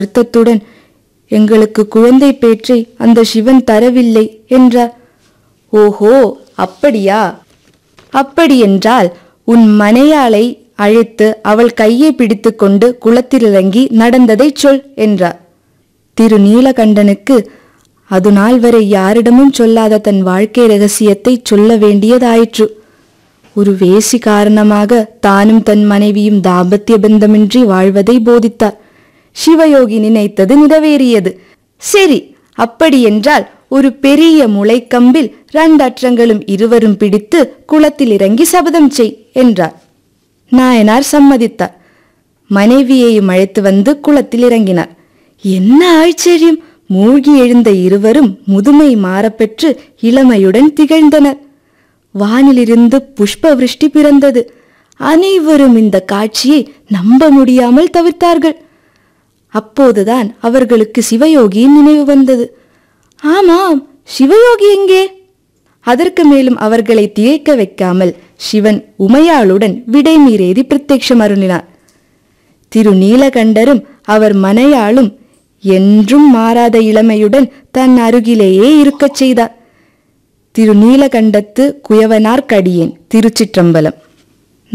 வருத்தத்துடன் எங்களுக்கு குழந்தை பேற்றை அந்த சிவன் தரவில்லை என்றார் ஓஹோ அப்படியா அப்படியென்றால் உன் மனையாளை அழைத்து அவள் கையை பிடித்துக்கொண்டு குளத்திலிறங்கி நடந்ததைச் சொல் என்றார் திரு நீலகண்டனுக்கு அது நாள் வரை யாரிடமும் சொல்லாத தன் வாழ்க்கை ரகசியத்தை சொல்ல வேண்டியதாயிற்று ஒரு வேசி காரணமாக தானும் தன் மனைவியும் தாம்பத்திய பந்தமின்றி வாழ்வதை போதித்தார் சிவயோகி நினைத்தது நிறைவேறியது சரி அப்படியென்றால் ஒரு பெரிய முளைக்கம்பில் இரண்டு அற்றங்களும் இருவரும் பிடித்து குளத்தில் இறங்கி சபதம் செய் என்றார் நாயனார் சம்மதித்தார் மனைவியையும் அழைத்து வந்து குளத்தில் இறங்கினார் என்ன ஆச்சரியம் மூழ்கி எழுந்த இருவரும் முதுமை மாறப்பெற்று இளமையுடன் திகழ்ந்தனர் வானிலிருந்து புஷ்ப விருஷ்டி பிறந்தது அனைவரும் இந்த காட்சியை நம்ப முடியாமல் தவிர்த்தார்கள் அப்போதுதான் அவர்களுக்கு சிவயோகியின் நினைவு வந்தது ஆமாம் சிவயோகி எங்கே அதற்கு மேலும் அவர்களை திகைக்க வைக்காமல் சிவன் உமையாளுடன் விடைமீறேறி பிரத்யட்சம் அருளினார் திரு நீலகண்டரும் அவர் மனையாளும் என்றும் மாறாத இளமையுடன் தன் அருகிலேயே இருக்கச் செய்தார் திரு நீலகண்டத்து குயவனார் கடியேன் திருச்சிற்றம்பலம்